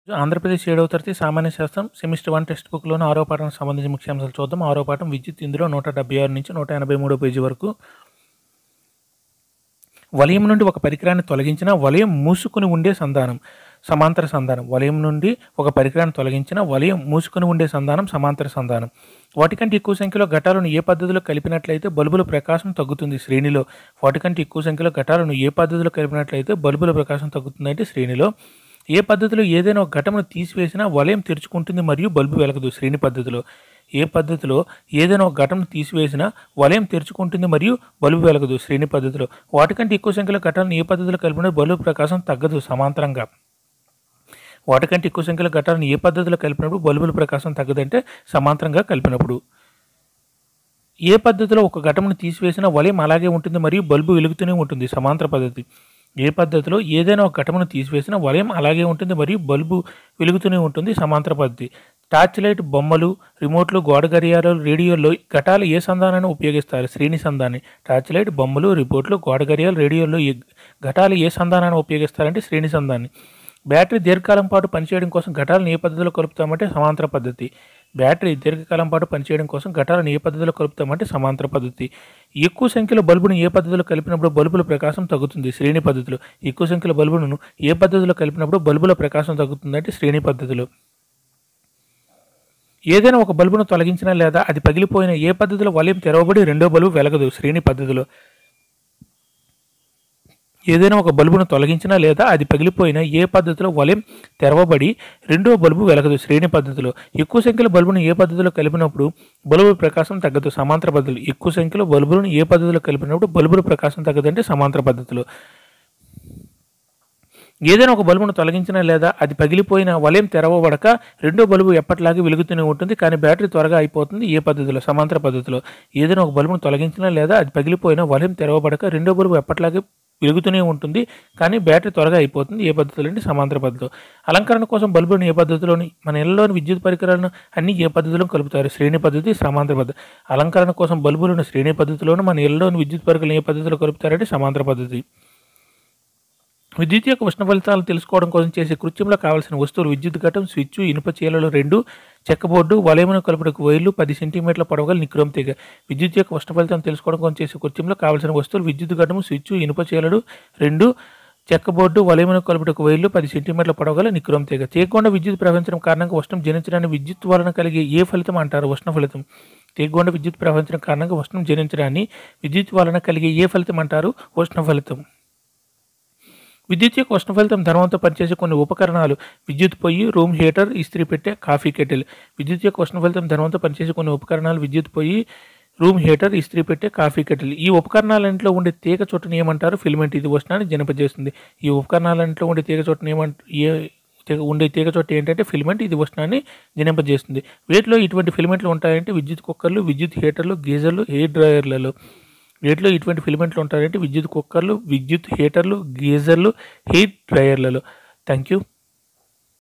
ఆంధ్రప్రదేశ్ ఏడవ తరగతి సామాన్య శాస్త్రం సెమిస్టర్ వన్ టెక్స్ట్ బుక్లోని ఆరో పాఠానికి సంబంధించిన ముఖ్యాంశాలు చూద్దాం ఆరో పాఠం విద్యుత్ ఇందులో నూట డెబ్బై ఆరు నుంచి నూట ఎనభై మూడో పేజీ వరకు వలయం నుండి ఒక పరికరాన్ని తొలగించిన వలయం మూసుకుని ఉండే సంధానం సమాంతర సంధానం వలయం నుండి ఒక పరికరాన్ని తొలగించిన వలయం మూసుకుని ఉండే సంధానం సమాంతర సంధానం వాటికంటే ఎక్కువ సంఖ్యలో ఘటాలను ఏ పద్ధతిలో కలిపినట్లయితే బల్బుల ప్రకాశం తగ్గుతుంది శ్రేణిలో వాటికంటే ఎక్కువ సంఖ్యలో ఘటాలను ఏ పద్ధతిలో కలిపినట్లయితే బల్బుల ప్రకాశం తగ్గుతుందంటే శ్రేణిలో ఏ పద్ధతిలో ఏదైనా ఒక ఘటమును తీసివేసినా వలయం తెరుచుకుంటుంది మరియు బల్బు వెలగదు శ్రేణి పద్ధతిలో ఏ పద్ధతిలో ఏదైనా ఒక ఘటనను తీసివేసినా వలయం తెరుచుకుంటుంది మరియు బల్బు వెలగదు శ్రేణి పద్ధతిలో వాటికంటే ఎక్కువ సంఖ్యలో ఘటాలను ఏ పద్ధతిలో కలిపినా బల్బు ప్రకాశం తగ్గదు సమాంతరంగా వాటికంటే ఎక్కువ సంఖ్యలో ఘటాలను ఏ పద్ధతిలో కలిపినప్పుడు బల్బుల ప్రకాశం తగ్గదంటే సమాంతరంగా కలిపినప్పుడు ఏ పద్ధతిలో ఒక ఘటమును తీసివేసినా వలయం అలాగే ఉంటుంది మరియు బల్బు వెలుగుతూనే ఉంటుంది సమాంతర పద్ధతి ఏ పద్ధతిలో ఏదైనా ఒక ఘటమును తీసివేసినా వలయం అలాగే ఉంటుంది మరియు బల్బు వెలుగుతూనే ఉంటుంది సమాంతర పద్ధతి టార్చ్ లైట్ బొమ్మలు రిమోట్లు గోడ గడియారాలు రేడియోల్లో ఘటాలు ఏ సంధానాన్ని ఉపయోగిస్తారు శ్రేణి సంధాన్ని టార్చ్ లైట్ బొమ్మలు రిపోర్ట్లు గోడ గడియాలు రేడియోల్లో ఈ ఘటాలు ఏ సంధానాన్ని ఉపయోగిస్తారంటే శ్రేణి సంధాన్ని బ్యాటరీ దీర్ఘకాలం పాటు పనిచేయడం కోసం ఘటాలను ఏ పద్ధతిలో కలుపుతామంటే సమాంతర పద్ధతి బ్యాటరీ దీర్ఘకాలం పాటు పనిచేయడం కోసం ఘటాలను ఏ పద్ధతిలో కలుపుతామంటే సమాంతర పద్ధతి ఎక్కువ సంఖ్యలో బల్బును ఏ పద్ధతిలో కలిపినప్పుడు బల్బుల ప్రకాశం తగ్గుతుంది శ్రేణి పద్ధతిలో ఎక్కువ సంఖ్యలో బల్బులను ఏ పద్ధతిలో కలిపినప్పుడు బల్బుల ప్రకాశం తగ్గుతుందంటే శ్రేణి పద్ధతిలో ఏదైనా ఒక బల్బును తొలగించినా లేదా అది పగిలిపోయిన ఏ పద్ధతిలో వలయం తెరవబడి రెండో బల్బు వెలగదు శ్రేణి పద్ధతిలో ఏదైనా ఒక బల్బును తొలగించినా లేదా అది పగిలిపోయిన ఏ పద్ధతిలో వలయం తెరవబడి రెండో బల్బు వెలగదు శ్రేణి పద్ధతిలో ఎక్కువ సంఖ్యలో బల్బును ఏ పద్ధతిలో కలిపినప్పుడు బల్బు ప్రకాశం తగ్గదు సమాంతర పద్ధతిలో ఎక్కువ సంఖ్యలో బల్బులను ఏ పద్ధతిలో కలిపినప్పుడు బల్బుల ప్రకాశం తగ్గదంటే సమాంతర పద్ధతిలో ఏదైనా ఒక బల్బును తొలగించినా లేదా అది పగిలిపోయిన వలయం తెరవబడక రెండో బల్బు ఎప్పటిలాగే వెలుగుతూనే ఉంటుంది కానీ బ్యాటరీ త్వరగా అయిపోతుంది ఏ పద్ధతిలో సమాంతర పద్ధతిలో ఏదైనా ఒక బల్బును తొలగించినా లేదా అది పగిలిపోయిన వలయం తెరవబడక రెండో బల్బు ఎప్పటిలాగే వెలుగుతూనే ఉంటుంది కానీ బ్యాటరీ త్వరగా అయిపోతుంది ఏ పద్ధతిలో అంటే సమాంతర పద్ధతిలో అలంకరణ కోసం బల్బులను ఏ పద్ధతిలోని మన ఇళ్లలోని విద్యుత్ పరికరాలను అన్ని ఏ పద్ధతిలో కలుపుతారు శ్రేణి పద్ధతి సమాంతర పద్ధతి అలంకరణ కోసం బల్బులను శ్రేణి పద్ధతిలోను మన ఇళ్లలోని విద్యుత్ పరికరాలను ఏ పద్ధతిలో కలుపుతారంటే సమాంతర పద్ధతి విద్యుత్ యొక్క ఉష్ణ ఫలితాలను తెలుసుకోవడం కోసం చేసే కృత్యంలో కావాల్సిన వస్తువులు విద్యుత్ ఘటం స్విచ్ ఇనుప చీలలు రెండు చెక్క బోర్డు వలయమును కలుపుటకు వైర్లు పది సెంటీమీటర్ల పొడవుగల నిక్రోమ్ తీగ విద్యుత్ యొక్క ఉష్ణ ఫలితాలను తెలుసుకోవడం కోసం చేసే కృత్యంలో కావాల్సిన వస్తువులు విద్యుత్ ఘటము స్విచ్ ఇనుప చీలలు రెండు చెక్క బోర్డు వలయమును కలుపుటకు వైర్లు పది సెంటీమీటర్ల పొడవుగల నిక్రోమ్ తీగ తీయకుండా విద్యుత్ ప్రవహించడం కారణంగా ఉష్ణం జనించడాన్ని విద్యుత్ వలన కలిగే ఏ ఫలితం అంటారు ఉష్ణ ఫలితం తీయకుండా విద్యుత్ ప్రవహించడం కారణంగా ఉష్ణం జనించడాన్ని విద్యుత్ వలన కలిగే ఏ ఫలితం అంటారు ఉష్ణ ఫలితం విద్యుత్ యొక్క ఉష్ణ ఫలితం ధర్మంతో పనిచేసే కొన్ని ఉపకరణాలు విద్యుత్ పొయ్యి రూమ్ హీటర్ ఇస్త్రీ పెట్టే కాఫీ కెటిల్ విద్యుత్ యొక్క ఉష్ణ ఫలితం ధర్మంతో పనిచేసే కొన్ని ఉపకరణాలు విద్యుత్ పొయ్యి రూమ్ హీటర్ ఇస్త్రీ పెట్టే కాఫీ కెటిల్ ఈ ఉపకరణాలన్నింటిలో ఉండే తీగ చుట్టను ఏమంటారు ఫిల్మెంట్ ఇది ఉష్ణాన్ని జనపజేస్తుంది ఈ ఉపకరణాలన్నింటిలో ఉండే తీగ చుట్టను ఏమంట ఏ తీగ- ఉండే తీగ చోట ఏంటంటే ఫిల్మెంట్ ఇది ఉష్ణాన్ని జనింపజేస్తుంది వీటిలో ఇటువంటి ఫిల్మెంట్లు ఉంటాయంటే విద్యుత్ కుక్కర్లు విద్యుత్ హీటర్లు గీజర్లు హెయిర్ డ్రైయర్లలో వీటిలో ఇటువంటి ఫిల్మెంట్లు ఉంటాయంటే విద్యుత్ కుక్కర్లు విద్యుత్ హీటర్లు గీజర్లు హీట్ డ్రైయర్లలో థ్యాంక్ యూ